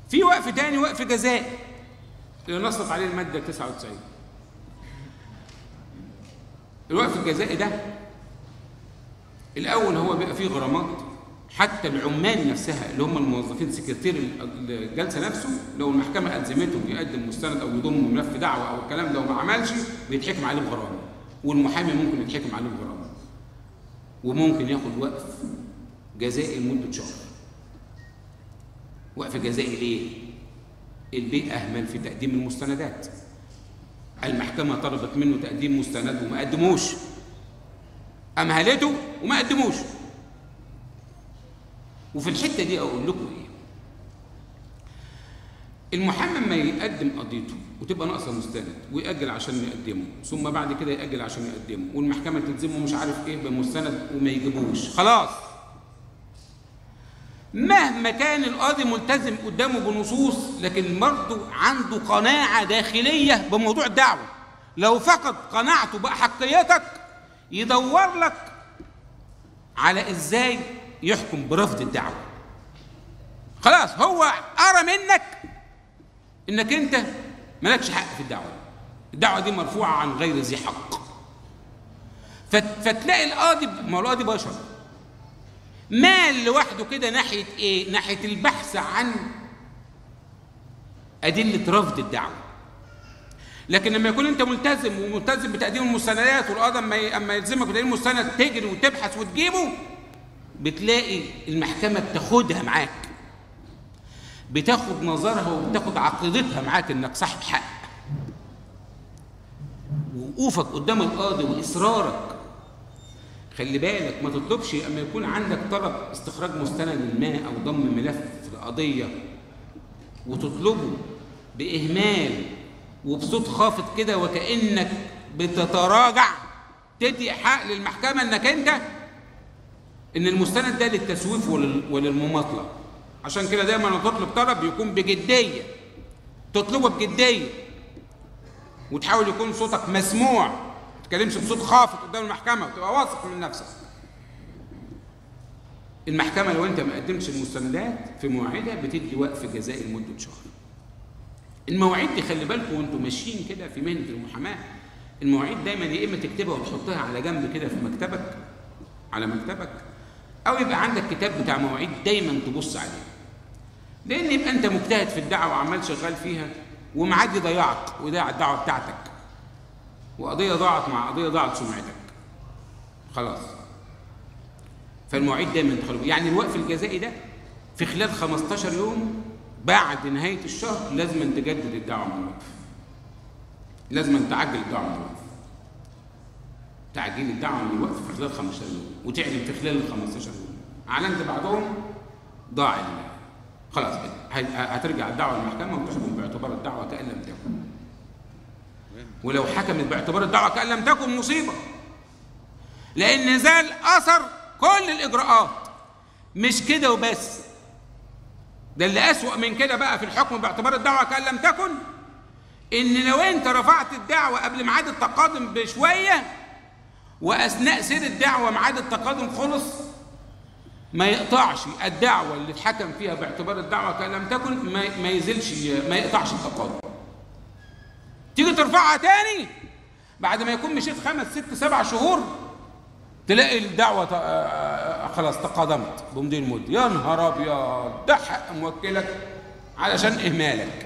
في وقف تاني وقف جزائي اللي نصت عليه الماده 99 الوقف الجزائي ده الاول هو بيبقى فيه غرامات حتى العمال نفسها اللي هم الموظفين سكرتير الجلسه نفسه لو المحكمه الزمته يقدم مستند او يضم ملف دعوه او الكلام ده وما عملش بيتحكم عليه بغرامه والمحامي ممكن يتحكم عليه بغرامه وممكن ياخد وقف جزائي لمده شهر وقف جزائي ليه؟ البيئة أهمل في تقديم المستندات المحكمة طلبت منه تقديم مستند وما قدموش أمهلته وما قدموش وفي الحتة دي أقول لكم إيه المحامي ما يقدم قضيته وتبقى ناقصه مستند ويأجل عشان يقدمه ثم بعد كده يأجل عشان يقدمه والمحكمة تلزمه مش عارف إيه بمستند وما يجيبوش خلاص مهما كان القاضي ملتزم قدامه بنصوص لكن برضه عنده قناعة داخلية بموضوع الدعوة لو فقد قناعته بأحقيتك يدور لك على ازاي يحكم برفض الدعوة خلاص هو أرى منك انك انت مالكش حق في الدعوة الدعوة دي مرفوعة عن غير ذي حق فت- فتلاقي القاضي ما هو القاضي بشر مال لوحده كده ناحية إيه؟ ناحية البحث عن أدلة رفض الدعوة. لكن لما يكون أنت ملتزم وملتزم بتقديم المستندات والقاضي أما ي- أما يلزمك بتقديم المستند تجري وتبحث وتجيبه بتلاقي المحكمة بتاخدها معاك. بتاخد نظرها وبتاخد عقيدتها معاك إنك صاحب حق. وقوفك قدام القاضي وإصرارك خلي بالك ما تطلبش اما يكون عندك طلب استخراج مستند ما او ضم ملف في القضيه وتطلبه باهمال وبصوت خافت كده وكانك بتتراجع تدي حق للمحكمه انك انت ان المستند ده للتسويف ولل- وللمماطله عشان كده دايما لما تطلب طلب يكون بجديه تطلبه بجديه وتحاول يكون صوتك مسموع ما تتكلمش بصوت خافت قدام المحكمه وتبقى واثق من نفسك المحكمه لو انت ما قدمتش المستندات في مواعيدها بتدي وقف جزائي لمده شهر المواعيد دي خلي بالكم وانتم ماشيين كده في مهنه المحاماه المواعيد دايما يا اما تكتبها وتحطها على جنب كده في مكتبك على مكتبك او يبقى عندك كتاب بتاع مواعيد دايما تبص عليه لان يبقى انت مجتهد في الدعوه وعمال شغال فيها ومعاد يضيعك ويضيع الدعوه بتاعتك وقضيه ضاعت مع قضيه ضاعت سمعتك خلاص فالمواعيد دايما تخلوا يعني الوقف الجزائي ده في خلال 15 يوم بعد نهايه الشهر لازم تجدد الدعوه من الوقف لازم تعجل الدعوه من الوقف تعجيل الدعوه من الوقف في خلال 15 يوم وتعلن في خلال ال 15 يوم اعلنت بعدهم ضاع ال- خلاص كده ه- هترجع الدعوه للمحكمه وتحكم باعتبار الدعوه كان لم تكن ولو حكمت باعتبار الدعوه كان لم تكن مصيبه لان زال اثر كل الاجراءات مش كده وبس ده اللي اسوأ من كده بقى في الحكم باعتبار الدعوه كان لم تكن ان لو انت رفعت الدعوه قبل ميعاد التقادم بشويه واثناء سير الدعوه ميعاد التقادم خلص ما يقطعش الدعوه اللي اتحكم فيها باعتبار الدعوه كان لم تكن ما ما يزيلش ما يقطعش التقادم تيجي ترفعها تاني بعد ما يكون مشيت خمس ست سبع شهور تلاقي الدعوة ت- آه، آه، خلاص تقادمت بمضي المدة يا نهار أبيض ده حق موكلك علشان إهمالك